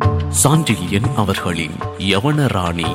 சாண்டில்யன் அவர்களின் யவனராணி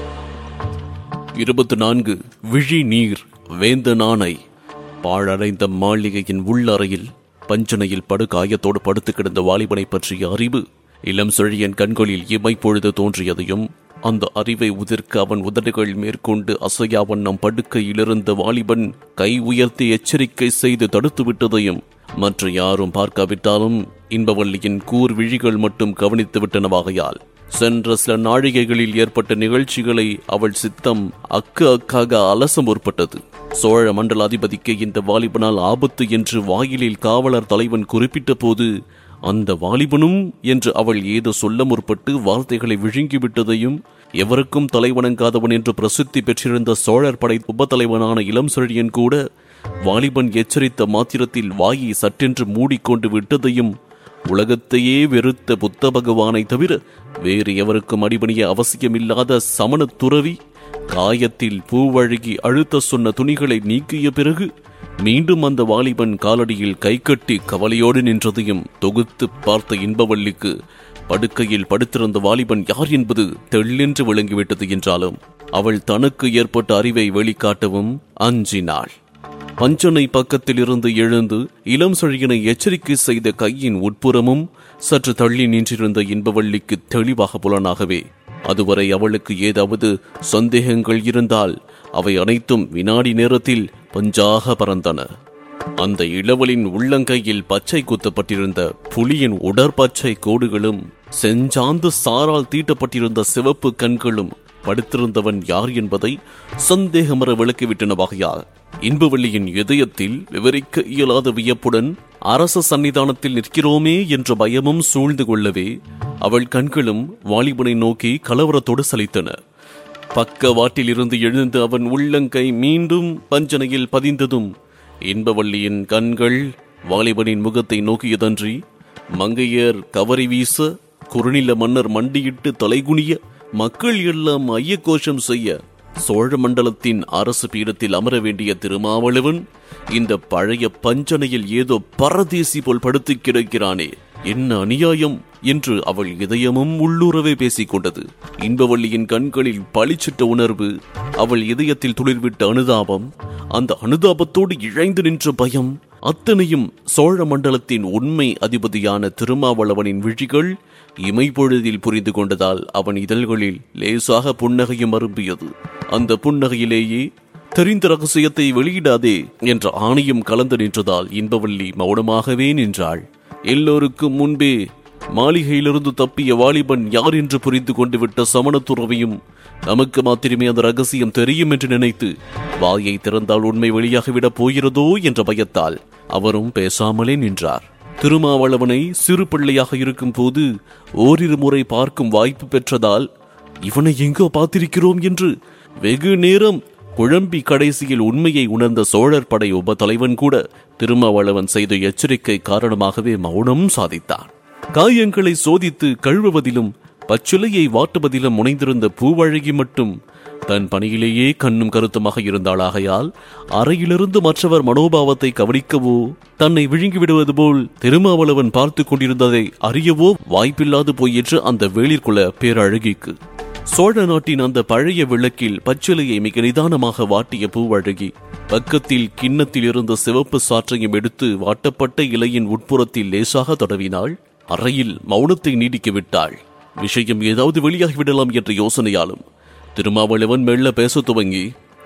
இருபத்தி நான்கு விழி நீர் வேந்த நாணை பாழடைந்த மாளிகையின் உள்ளறையில் பஞ்சனையில் படுகாயத்தோடு படுத்து கிடந்த வாலிபனை பற்றிய அறிவு இளம் செழியன் கண்களில் இமைப்பொழுது தோன்றியதையும் அந்த அறிவை உதிர்க்க அவன் உதடுகள் மேற்கொண்டு அசையா வண்ணம் படுக்கையிலிருந்த வாலிபன் கை உயர்த்தி எச்சரிக்கை செய்து தடுத்து விட்டதையும் மற்ற யாரும் பார்க்காவிட்டாலும் இன்பவல்லியின் கூர் விழிகள் மட்டும் கவனித்து விட்டனவாகையால் சென்ற சில நாழிகைகளில் ஏற்பட்ட நிகழ்ச்சிகளை அவள் சித்தம் அக்கு அக்காக அலச முற்பட்டது சோழ மண்டல அதிபதிக்கு இந்த வாலிபனால் ஆபத்து என்று வாயிலில் காவலர் தலைவன் குறிப்பிட்ட போது அந்த வாலிபனும் என்று அவள் ஏதோ சொல்ல முற்பட்டு வார்த்தைகளை விழுங்கிவிட்டதையும் எவருக்கும் தலைவணங்காதவன் என்று பிரசித்தி பெற்றிருந்த சோழர் படை உபத்தலைவனான இளம் செழியன் கூட வாலிபன் எச்சரித்த மாத்திரத்தில் வாயை சற்றென்று மூடிக்கொண்டு விட்டதையும் உலகத்தையே வெறுத்த புத்த பகவானை தவிர வேறு எவருக்கும் அடிபணிய அவசியமில்லாத சமண துறவி காயத்தில் பூவழுகி அழுத்த சொன்ன துணிகளை நீக்கிய பிறகு மீண்டும் அந்த வாலிபன் காலடியில் கைகட்டி கவலையோடு நின்றதையும் தொகுத்து பார்த்த இன்பவல்லிக்கு படுக்கையில் படுத்திருந்த வாலிபன் யார் என்பது தெள்ளென்று விளங்கிவிட்டது என்றாலும் அவள் தனக்கு ஏற்பட்ட அறிவை வெளிக்காட்டவும் அஞ்சினாள் பஞ்சனை பக்கத்தில் இருந்து எழுந்து இளம் செழியனை எச்சரிக்கை செய்த கையின் உட்புறமும் சற்று தள்ளி நின்றிருந்த இன்பவள்ளிக்கு தெளிவாக புலனாகவே அதுவரை அவளுக்கு ஏதாவது சந்தேகங்கள் இருந்தால் அவை அனைத்தும் வினாடி நேரத்தில் பஞ்சாக பறந்தன அந்த இளவலின் உள்ளங்கையில் பச்சை குத்தப்பட்டிருந்த புலியின் உடற்பச்சை கோடுகளும் செஞ்சாந்து சாரால் தீட்டப்பட்டிருந்த சிவப்பு கண்களும் படுத்திருந்தவன் யார் என்பதை சந்தேகமர விளக்கிவிட்டன வகையால் இன்பவள்ளியின் இதயத்தில் விவரிக்க இயலாத வியப்புடன் அரச சன்னிதானத்தில் நிற்கிறோமே என்ற பயமும் சூழ்ந்து கொள்ளவே அவள் கண்களும் வாலிபனை நோக்கி கலவரத்தோடு சலித்தன பக்கவாட்டில் இருந்து எழுந்து அவன் உள்ளங்கை மீண்டும் பஞ்சனையில் பதிந்ததும் இன்பவள்ளியின் கண்கள் வாலிபனின் முகத்தை நோக்கியதன்றி மங்கையர் கவரி வீச குறுநில மன்னர் மண்டியிட்டு தலைகுனிய மக்கள் எல்லாம் ஐயகோஷம் செய்ய சோழ மண்டலத்தின் அரசு பீடத்தில் அமர வேண்டிய திருமாவளவன் இந்த பழைய பஞ்சனையில் ஏதோ பரதேசி போல் படுத்து கிடக்கிறானே என்ன அநியாயம் என்று அவள் இதயமும் உள்ளுறவே பேசிக் கொண்டது இன்பவள்ளியின் கண்களில் பளிச்சிட்ட உணர்வு அவள் இதயத்தில் துளிர்விட்ட அனுதாபம் அந்த அனுதாபத்தோடு இழைந்து நின்ற பயம் அத்தனையும் சோழ மண்டலத்தின் உண்மை அதிபதியான திருமாவளவனின் விழிகள் இமைப்பொழுதில் புரிந்து கொண்டதால் அவன் இதழ்களில் லேசாக புன்னகையும் அரும்பியது அந்த புன்னகையிலேயே தெரிந்த ரகசியத்தை வெளியிடாதே என்ற ஆணையும் கலந்து நின்றதால் இன்பவள்ளி மௌனமாகவே நின்றாள் எல்லோருக்கும் முன்பே மாளிகையிலிருந்து தப்பிய வாலிபன் யார் என்று புரிந்து கொண்டு விட்ட சமண துறவியும் நமக்கு மாத்திரமே அந்த ரகசியம் தெரியும் என்று நினைத்து வாயை திறந்தால் உண்மை வெளியாகிவிடப் போகிறதோ என்ற பயத்தால் அவரும் பேசாமலே நின்றார் திருமாவளவனை சிறு பிள்ளையாக இருக்கும் போது ஓரிரு முறை பார்க்கும் வாய்ப்பு பெற்றதால் இவனை எங்கோ பார்த்திருக்கிறோம் என்று வெகு நேரம் குழம்பி கடைசியில் உண்மையை உணர்ந்த சோழர் படை உப தலைவன் கூட திருமாவளவன் செய்த எச்சரிக்கை காரணமாகவே மௌனம் சாதித்தான் காயங்களை சோதித்து கழுவுவதிலும் பச்சிலையை வாட்டுவதிலும் முனைந்திருந்த பூவழகி மட்டும் தன் பணியிலேயே கண்ணும் கருத்துமாக இருந்தாளாகையால் அறையிலிருந்து மற்றவர் மனோபாவத்தை கவனிக்கவோ தன்னை விழுங்கிவிடுவது போல் திருமாவளவன் பார்த்து கொண்டிருந்ததை அறியவோ வாய்ப்பில்லாது போயிற்று அந்த வேளிர்குல பேரழகிக்கு சோழ நாட்டின் அந்த பழைய விளக்கில் பச்சிலையை மிக நிதானமாக வாட்டிய பூவழகி பக்கத்தில் கிண்ணத்தில் இருந்த சிவப்பு சாற்றையும் எடுத்து வாட்டப்பட்ட இலையின் உட்புறத்தில் லேசாக தடவினாள் அறையில் மௌனத்தை நீடிக்க விட்டாள் விஷயம் ஏதாவது வெளியாகிவிடலாம் என்ற யோசனையாலும் திருமாவளவன் மெல்ல பேச துவங்கி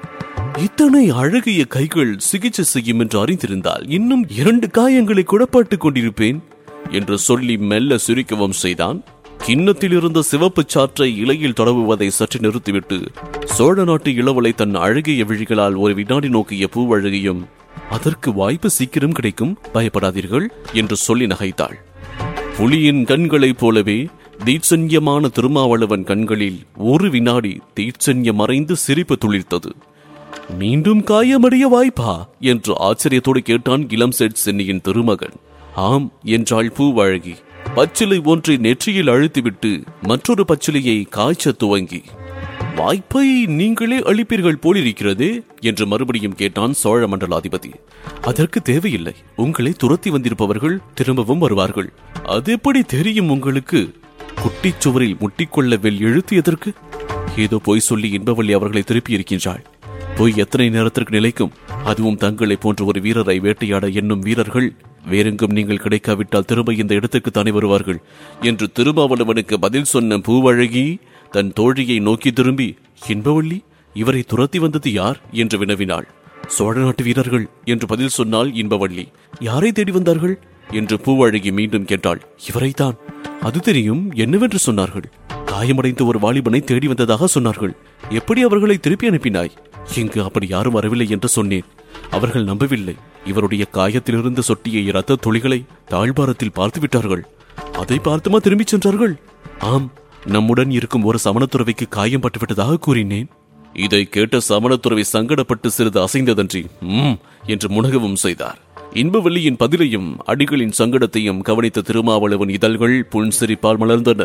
இத்தனை அழகிய கைகள் சிகிச்சை செய்யும் என்று அறிந்திருந்தால் இன்னும் இரண்டு காயங்களை குடப்பட்டுக் கொண்டிருப்பேன் என்று சொல்லி மெல்ல சிரிக்கவும் செய்தான் கிண்ணத்தில் இருந்த சிவப்பு சாற்றை இலையில் தொடவுவதை சற்று நிறுத்திவிட்டு சோழ நாட்டு இளவலை தன் அழகிய விழிகளால் ஒரு வினாடி நோக்கிய பூவழகியும் அதற்கு வாய்ப்பு சீக்கிரம் கிடைக்கும் பயப்படாதீர்கள் என்று சொல்லி நகைத்தாள் புலியின் கண்களைப் போலவே தீட்சண்யமான திருமாவளவன் கண்களில் ஒரு வினாடி தீட்சண்யம் மறைந்து சிரிப்பு துளிர்த்தது மீண்டும் காயமடைய வாய்ப்பா என்று ஆச்சரியத்தோடு கேட்டான் இளம் செட் சென்னியின் திருமகன் ஆம் என்றாள் பூவழகி பச்சிலை ஒன்றை நெற்றியில் அழுத்திவிட்டு மற்றொரு பச்சிலையை காய்ச்ச துவங்கி வாய்ப்பை நீங்களே அளிப்பீர்கள் போலிருக்கிறதே என்று மறுபடியும் கேட்டான் சோழ மண்டலாதிபதி அதற்கு தேவையில்லை உங்களை துரத்தி வந்திருப்பவர்கள் திரும்பவும் வருவார்கள் அது எப்படி தெரியும் உங்களுக்கு குட்டிச் சுவரில் முட்டிக்கொள்ள வெல் எழுத்து எதற்கு ஏதோ பொய் சொல்லி இன்பவள்ளி அவர்களை திருப்பி இருக்கின்றாள் பொய் எத்தனை நேரத்திற்கு நிலைக்கும் அதுவும் தங்களை போன்ற ஒரு வீரரை வேட்டையாட எண்ணும் வீரர்கள் வேறெங்கும் நீங்கள் கிடைக்காவிட்டால் திரும்ப இந்த இடத்துக்கு தானே வருவார்கள் என்று திருமாவளவனுக்கு பதில் சொன்ன பூவழகி தன் தோழியை நோக்கி திரும்பி இன்பவள்ளி இவரை துரத்தி வந்தது யார் என்று வினவினாள் சோழ நாட்டு வீரர்கள் என்று பதில் சொன்னால் இன்பவள்ளி யாரை தேடி வந்தார்கள் என்று பூவழகி மீண்டும் கேட்டாள் இவரைத்தான் அது தெரியும் என்னவென்று சொன்னார்கள் காயமடைந்த ஒரு வாலிபனை தேடி வந்ததாக சொன்னார்கள் எப்படி அவர்களை திருப்பி அனுப்பினாய் இங்கு அப்படி யாரும் வரவில்லை என்று சொன்னேன் அவர்கள் நம்பவில்லை இவருடைய காயத்திலிருந்து சொட்டிய இரத்த துளிகளை தாழ்பாரத்தில் பார்த்து விட்டார்கள் அதை பார்த்துமா திரும்பிச் சென்றார்கள் ஆம் நம்முடன் இருக்கும் ஒரு சமணத்துறவைக்கு காயம் பட்டுவிட்டதாக கூறினேன் இதை கேட்ட சமணத்துறவை சங்கடப்பட்டு சிறிது அசைந்ததன்றி ம் என்று முனகவும் செய்தார் இன்பவல்லியின் பதிலையும் அடிகளின் சங்கடத்தையும் கவனித்த திருமாவளவன் இதழ்கள் புன்சிரிப்பால் மலர்ந்தன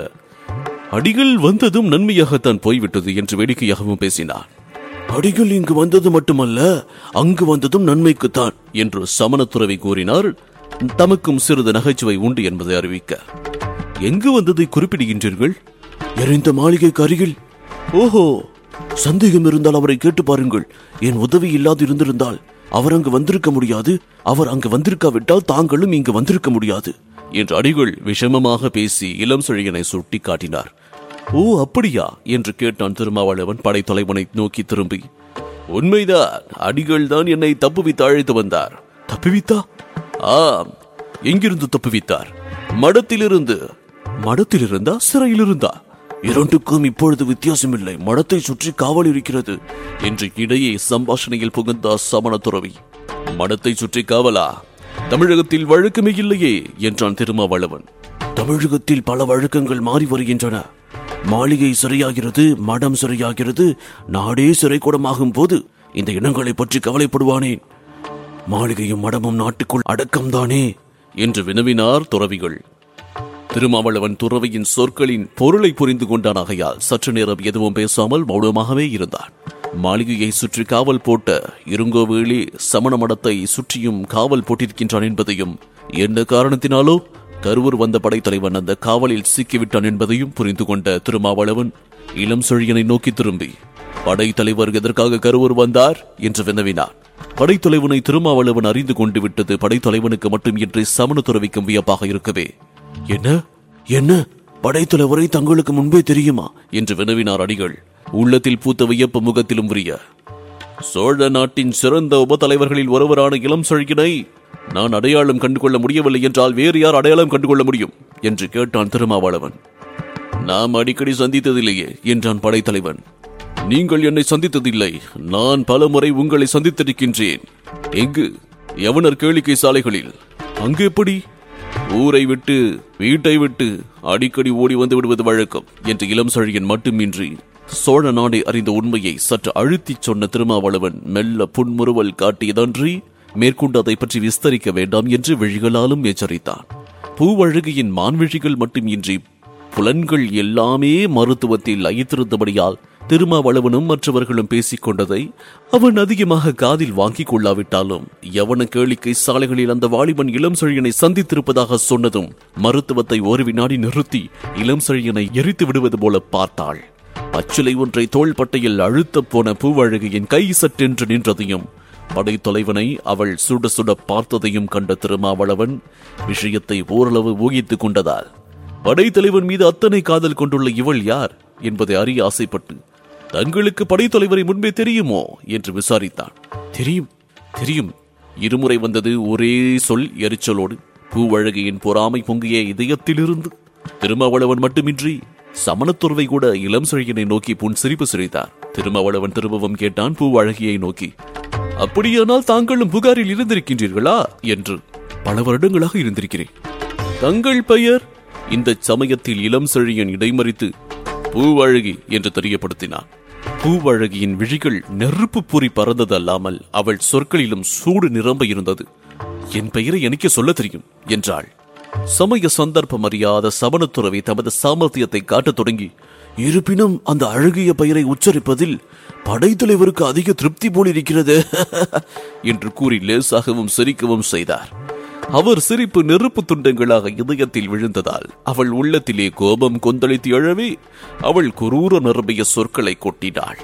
அடிகள் வந்ததும் நன்மையாகத்தான் போய்விட்டது என்று வேடிக்கையாகவும் பேசினார் அடிகள் இங்கு வந்தது மட்டுமல்ல அங்கு வந்ததும் நன்மைக்குத்தான் என்று சமணத்துறவி கூறினார் தமக்கும் சிறிது நகைச்சுவை உண்டு என்பதை அறிவிக்க எங்கு வந்ததை குறிப்பிடுகின்றீர்கள் எரிந்த மாளிகைக்கு அருகில் ஓஹோ சந்தேகம் இருந்தால் அவரை கேட்டு பாருங்கள் என் உதவி இல்லாது இருந்திருந்தால் அவர் அங்கு வந்திருக்க முடியாது அவர் அங்கு வந்திருக்காவிட்டால் தாங்களும் இங்கு வந்திருக்க முடியாது என்று அடிகள் விஷமமாக பேசி இளம் சுழியனை சுட்டி காட்டினார் ஓ அப்படியா என்று கேட்டான் திருமாவளவன் படைத்தலைவனை நோக்கி திரும்பி உண்மைதான் அடிகள் தான் என்னை தப்புவித்து அழைத்து வந்தார் தப்புவித்தா ஆம் எங்கிருந்து தப்புவித்தார் மடத்திலிருந்து மடத்திலிருந்தா சிறையிலிருந்தா இரண்டுக்கும் இப்பொழுது வித்தியாசமில்லை மடத்தை சுற்றி காவல் இருக்கிறது என்று இடையே சம்பாஷணையில் புகுந்தார் சமண துறவி மடத்தை சுற்றி காவலா தமிழகத்தில் வழக்கமே இல்லையே என்றான் திருமாவளவன் தமிழகத்தில் பல வழக்கங்கள் மாறி வருகின்றன மாளிகை சிறையாகிறது மடம் சிறையாகிறது நாடே சிறைக்கூடமாகும் போது இந்த இனங்களை பற்றி கவலைப்படுவானேன் மாளிகையும் மடமும் நாட்டுக்குள் அடக்கம்தானே என்று வினவினார் துறவிகள் திருமாவளவன் துறவியின் சொற்களின் பொருளை புரிந்து கொண்டான் ஆகையால் சற்று நேரம் எதுவும் பேசாமல் மௌனமாகவே இருந்தான் மாளிகையை சுற்றி காவல் போட்ட இருங்கோவேலி சமண மடத்தை சுற்றியும் காவல் போட்டிருக்கின்றான் என்பதையும் என்ன காரணத்தினாலோ கருவூர் வந்த படைத்தலைவன் அந்த காவலில் சிக்கிவிட்டான் என்பதையும் புரிந்து கொண்ட திருமாவளவன் இளம் செழியனை நோக்கி திரும்பி படைத்தலைவர் எதற்காக கருவூர் வந்தார் என்று வினவினார் படைத்தலைவனை திருமாவளவன் அறிந்து கொண்டு விட்டது படைத்தலைவனுக்கு மட்டும் இன்றி சமண துறவிக்கும் வியப்பாக இருக்கவே என்ன என்ன படைத்தலைவரை தங்களுக்கு முன்பே தெரியுமா என்று வினவினார் அடிகள் உள்ளத்தில் பூத்த வியப்பு முகத்திலும் உரிய சோழ நாட்டின் சிறந்த உபதலைவர்களில் ஒருவரான இளம் செழியனை நான் அடையாளம் கண்டுகொள்ள முடியவில்லை என்றால் வேறு யார் அடையாளம் கண்டுகொள்ள முடியும் என்று கேட்டான் திருமாவளவன் நாம் அடிக்கடி சந்தித்ததில்லையே என்றான் படைத்தலைவன் நீங்கள் என்னை சந்தித்ததில்லை நான் பல முறை உங்களை சந்தித்திருக்கின்றேன் எங்கு யவனர் கேளிக்கை சாலைகளில் அங்கு எப்படி ஊரை விட்டு வீட்டை விட்டு அடிக்கடி ஓடி வந்து விடுவது வழக்கம் என்று இளம் சழியன் மட்டுமின்றி சோழ நாடை அறிந்த உண்மையை சற்று அழுத்திச் சொன்ன திருமாவளவன் மெல்ல புன்முறுவல் காட்டியதன்றி மேற்கொண்டு அதை பற்றி விஸ்தரிக்க வேண்டாம் என்று விழிகளாலும் எச்சரித்தான் பூவழகியின் மான்விழிகள் மட்டுமின்றி புலன்கள் எல்லாமே மருத்துவத்தில் லயித்திருந்தபடியால் திருமாவளவனும் மற்றவர்களும் பேசிக் கொண்டதை அவன் அதிகமாக காதில் வாங்கிக் கொள்ளாவிட்டாலும் யவன கேளிக்கை சாலைகளில் அந்த வாலிபன் இளம் செழியனை சந்தித்திருப்பதாக சொன்னதும் மருத்துவத்தை ஒரு வினாடி நிறுத்தி இளம் செழியனை எரித்து விடுவது போல பார்த்தாள் பச்சிலை ஒன்றை தோள்பட்டையில் அழுத்தப் போன பூவழகியின் கை சற்றென்று நின்றதையும் படைத்தலைவனை அவள் சுட சுட பார்த்ததையும் கண்ட திருமாவளவன் விஷயத்தை ஓரளவு ஊகித்துக் கொண்டதால் படைத்தலைவன் மீது அத்தனை காதல் கொண்டுள்ள இவள் யார் என்பதை அறிய ஆசைப்பட்டு தங்களுக்கு படைத்தலைவரை முன்பே தெரியுமோ என்று விசாரித்தான் தெரியும் தெரியும் இருமுறை வந்தது ஒரே சொல் எரிச்சலோடு பூவழகியின் பொறாமை பொங்கிய இதயத்திலிருந்து திருமாவளவன் மட்டுமின்றி சமணத்துறவை கூட இளம் செழியனை நோக்கி புன் சிரிப்பு சிரித்தார் திருமாவளவன் திரும்பவும் கேட்டான் பூவழகியை நோக்கி அப்படியானால் தாங்களும் புகாரில் இருந்திருக்கின்றீர்களா என்று பல வருடங்களாக இருந்திருக்கிறேன் தங்கள் பெயர் இந்த சமயத்தில் இளம் செழியன் இடைமறித்து பூவழகி என்று தெரியப்படுத்தினான் பூவழகியின் விழிகள் நெருப்பு பொறி பறந்தது அல்லாமல் அவள் சொற்களிலும் சூடு நிரம்ப இருந்தது என் பெயரை எனக்கு சொல்ல தெரியும் என்றாள் சமய சந்தர்ப்பம் அறியாத சமணத்துறவி தமது சாமர்த்தியத்தை காட்டத் தொடங்கி இருப்பினும் அந்த அழகிய பெயரை உச்சரிப்பதில் படைத்தலைவருக்கு அதிக திருப்தி போல் இருக்கிறது என்று கூறி லேசாகவும் சிரிக்கவும் செய்தார் அவர் சிரிப்பு நெருப்பு துண்டங்களாக இதயத்தில் விழுந்ததால் அவள் உள்ளத்திலே கோபம் கொந்தளித்து எழவே அவள் குரூர நிரம்பிய சொற்களை கொட்டினாள்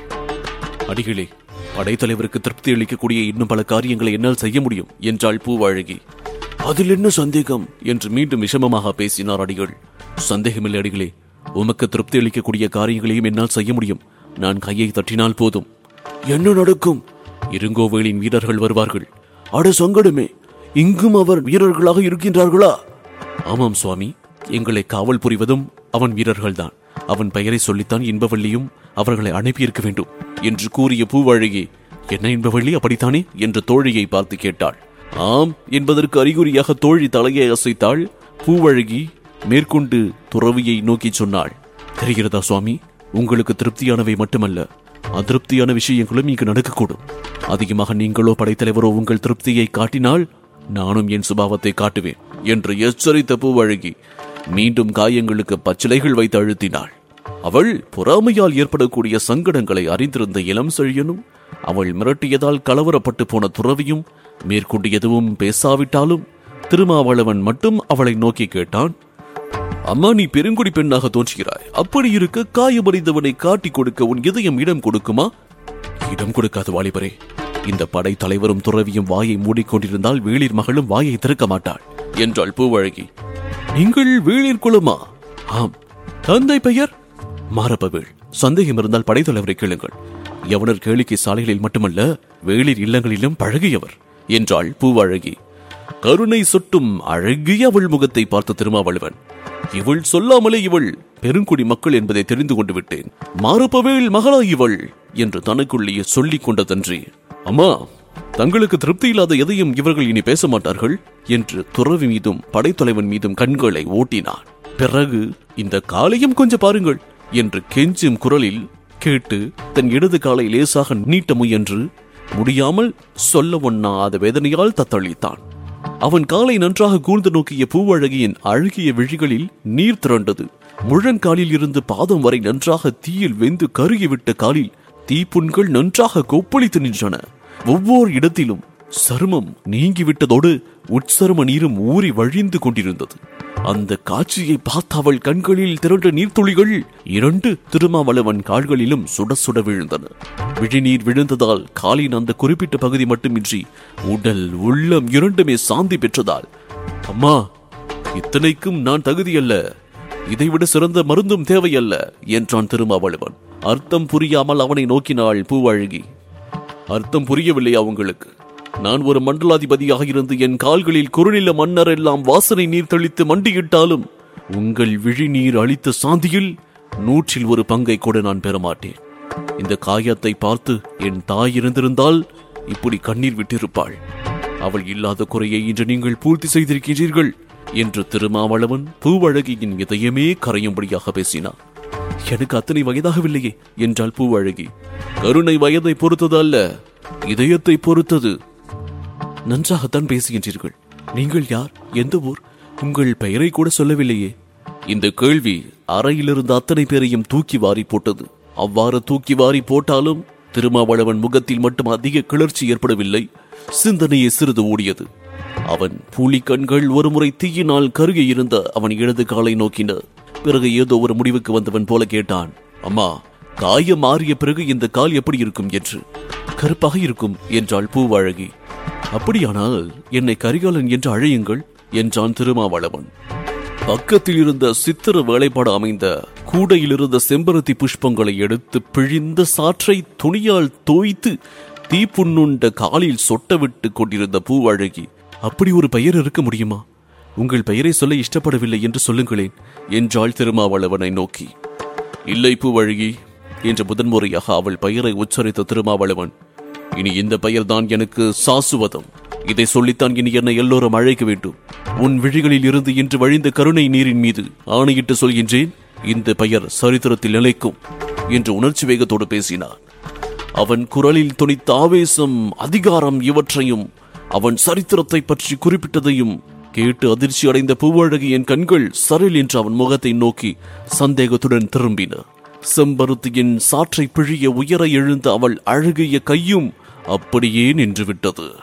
அடிகளே படைத்தலைவருக்கு திருப்தி அளிக்கக்கூடிய இன்னும் பல காரியங்களை என்னால் செய்ய முடியும் என்றாள் பூவாழகி அதில் என்ன சந்தேகம் என்று மீண்டும் விஷமமாக பேசினார் அடிகள் சந்தேகமில்லை அடிகளே உமக்கு திருப்தி அளிக்கக்கூடிய காரியங்களையும் என்னால் செய்ய முடியும் நான் கையை தட்டினால் போதும் என்ன நடக்கும் இருங்கோவேலின் வீரர்கள் வருவார்கள் அட சங்கடமே இங்கும் அவர் வீரர்களாக இருக்கின்றார்களா ஆமாம் சுவாமி எங்களை காவல் புரிவதும் அவன் வீரர்கள்தான் அவன் பெயரை சொல்லித்தான் இன்பவள்ளியும் அவர்களை அனுப்பியிருக்க வேண்டும் என்று கூறிய பூவழகி என்ன இன்பவள்ளி அப்படித்தானே என்று தோழியை பார்த்து கேட்டாள் ஆம் என்பதற்கு அறிகுறியாக தோழி தலையை அசைத்தாள் பூவழகி மேற்கொண்டு துறவியை நோக்கி சொன்னாள் தெரிகிறதா சுவாமி உங்களுக்கு திருப்தியானவை மட்டுமல்ல அதிருப்தியான விஷயங்களும் இங்கு நடக்கக்கூடும் அதிகமாக நீங்களோ படைத்தலைவரோ உங்கள் திருப்தியை காட்டினால் நானும் என் சுபாவத்தை காட்டுவேன் என்று எச்சரித்த பூவழகி மீண்டும் காயங்களுக்கு பச்சிலைகள் வைத்து அழுத்தினாள் அவள் பொறாமையால் ஏற்படக்கூடிய சங்கடங்களை அறிந்திருந்த இளம் செழியனும் அவள் மிரட்டியதால் கலவரப்பட்டு போன துறவியும் மேற்கொண்டு எதுவும் பேசாவிட்டாலும் திருமாவளவன் மட்டும் அவளை நோக்கி கேட்டான் அம்மா நீ பெருங்குடி பெண்ணாக தோன்றுகிறாய் அப்படி இருக்க காயமறிந்தவனை காட்டிக் கொடுக்க உன் இதயம் இடம் கொடுக்குமா இடம் கொடுக்காது வாலிபரே இந்த படை தலைவரும் துறவியும் வாயை மூடிக்கொண்டிருந்தால் வேளிர் மகளும் வாயை திறக்க மாட்டாள் என்றாள் பூவழகி நீங்கள் வேளிர் குலமா ஆம் தந்தை பெயர் மாரப்பவேள் சந்தேகம் இருந்தால் படைத்தலைவரை கேளுங்கள் யவனர் கேளிக்கை சாலைகளில் மட்டுமல்ல வேளிர் இல்லங்களிலும் பழகியவர் என்றாள் பூவழகி கருணை சொட்டும் அழகிய அவள் முகத்தை பார்த்த திருமாவளவன் இவள் சொல்லாமலே இவள் பெருங்குடி மக்கள் என்பதை தெரிந்து கொண்டு விட்டேன் மாரப்பவேள் மகளா இவள் என்று தனக்குள்ளேயே சொல்லிக் கொண்டதன்றி அம்மா தங்களுக்கு திருப்தி இல்லாத எதையும் இவர்கள் இனி பேச மாட்டார்கள் என்று துறவி மீதும் படைத்தலைவன் மீதும் கண்களை ஓட்டினான் பிறகு இந்த காலையும் கொஞ்சம் பாருங்கள் என்று கெஞ்சும் குரலில் கேட்டு தன் இடது காலை லேசாக நீட்ட முயன்று முடியாமல் சொல்ல ஒண்ணாத வேதனையால் தத்தளித்தான் அவன் காலை நன்றாக கூர்ந்து நோக்கிய பூவழகியின் அழகிய விழிகளில் நீர் திரண்டது முழங்காலில் இருந்து பாதம் வரை நன்றாக தீயில் வெந்து கருகிவிட்ட காலில் தீப்புண்கள் நன்றாக கொப்பளித்து நின்றன ஒவ்வொரு இடத்திலும் சருமம் நீங்கிவிட்டதோடு உட்சரும நீரும் ஊறி வழிந்து கொண்டிருந்தது அந்த காட்சியை பார்த்த அவள் கண்களில் திரண்ட நீர்த்துளிகள் இரண்டு திருமாவளவன் கால்களிலும் சுட சுட விழுந்தன விழிநீர் விழுந்ததால் காலின் அந்த குறிப்பிட்ட பகுதி மட்டுமின்றி உடல் உள்ளம் இரண்டுமே சாந்தி பெற்றதால் அம்மா இத்தனைக்கும் நான் தகுதியல்ல இதைவிட சிறந்த மருந்தும் தேவையல்ல என்றான் திருமாவளவன் அர்த்தம் புரியாமல் அவனை நோக்கினாள் பூவழகி அர்த்தம் புரியவில்லையா உங்களுக்கு நான் ஒரு மண்டலாதிபதியாக இருந்து என் கால்களில் குறுநில மன்னர் எல்லாம் வாசனை நீர் தெளித்து மண்டியிட்டாலும் உங்கள் விழிநீர் அளித்த சாந்தியில் நூற்றில் ஒரு பங்கை கூட நான் பெறமாட்டேன் இந்த காயத்தை பார்த்து என் தாய் இருந்திருந்தால் இப்படி கண்ணீர் விட்டிருப்பாள் அவள் இல்லாத குறையை இன்று நீங்கள் பூர்த்தி செய்திருக்கிறீர்கள் என்று திருமாவளவன் பூவழகியின் இதயமே கரையும்படியாக பேசினார் எனக்கு அத்தனை வயதாகவில்லையே என்றாள் பூவழகி கருணை வயதை பொறுத்தது அல்ல இதயத்தை பொறுத்தது நன்றாகத்தான் பேசுகின்றீர்கள் நீங்கள் யார் எந்த ஊர் உங்கள் பெயரை கூட சொல்லவில்லையே இந்த கேள்வி அறையிலிருந்த அத்தனை பேரையும் தூக்கி வாரி போட்டது அவ்வாறு தூக்கி வாரி போட்டாலும் திருமாவளவன் முகத்தில் மட்டும் அதிக கிளர்ச்சி ஏற்படவில்லை சிந்தனையை சிறிது ஓடியது அவன் புலி கண்கள் ஒருமுறை தீயினால் கருகி இருந்த அவன் இடது காலை நோக்கின பிறகு ஏதோ ஒரு முடிவுக்கு வந்தவன் போல கேட்டான் அம்மா காயம் மாறிய பிறகு இந்த கால் எப்படி இருக்கும் என்று கருப்பாக இருக்கும் என்றாள் பூவாழகி அப்படியானால் என்னை கரிகாலன் என்று அழையுங்கள் என்றான் திருமாவளவன் பக்கத்தில் இருந்த சித்திர வேலைப்பாடு அமைந்த கூடையில் இருந்த செம்பருத்தி புஷ்பங்களை எடுத்து பிழிந்த சாற்றை துணியால் தோய்த்து தீப்புண்ணுண்ட காலில் சொட்டவிட்டு கொண்டிருந்த பூவழகி அப்படி ஒரு பெயர் இருக்க முடியுமா உங்கள் பெயரை சொல்ல இஷ்டப்படவில்லை என்று சொல்லுங்களேன் என்றாள் திருமாவளவனை நோக்கி இல்லை பூவழகி என்று முதன்முறையாக அவள் பெயரை உச்சரித்த திருமாவளவன் இனி இந்த பெயர்தான் எனக்கு சாசுவதம் இதை சொல்லித்தான் இனி என்னை எல்லோரும் அழைக்க வேண்டும் உன் விழிகளில் இருந்து இன்று வழிந்த கருணை நீரின் மீது ஆணையிட்டு சொல்கின்றேன் இந்த பெயர் சரித்திரத்தில் நிலைக்கும் என்று உணர்ச்சி வேகத்தோடு பேசினான் அவன் குரலில் துணித்த ஆவேசம் அதிகாரம் இவற்றையும் அவன் சரித்திரத்தை பற்றி குறிப்பிட்டதையும் கேட்டு அதிர்ச்சி அடைந்த பூவழகியின் கண்கள் சரில் என்று அவன் முகத்தை நோக்கி சந்தேகத்துடன் திரும்பின செம்பருத்தியின் சாற்றை பிழிய உயர எழுந்த அவள் அழகிய கையும் அப்படியே நின்றுவிட்டது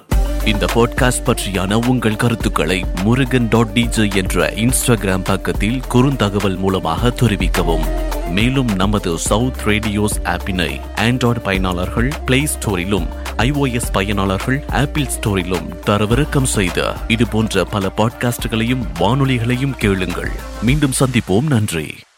இந்த பாட்காஸ்ட் பற்றியான உங்கள் கருத்துக்களை முருகன் டாட் டிஜே என்ற இன்ஸ்டாகிராம் பக்கத்தில் குறுந்தகவல் மூலமாக தெரிவிக்கவும் மேலும் நமது சவுத் ரேடியோஸ் ஆப்பினை ஆண்ட்ராய்டு பயனாளர்கள் பிளே ஸ்டோரிலும் ஐஓஎஸ் பயனாளர்கள் ஆப்பிள் ஸ்டோரிலும் தரவிறக்கம் செய்த இது போன்ற பல பாட்காஸ்டுகளையும் வானொலிகளையும் கேளுங்கள் மீண்டும் சந்திப்போம் நன்றி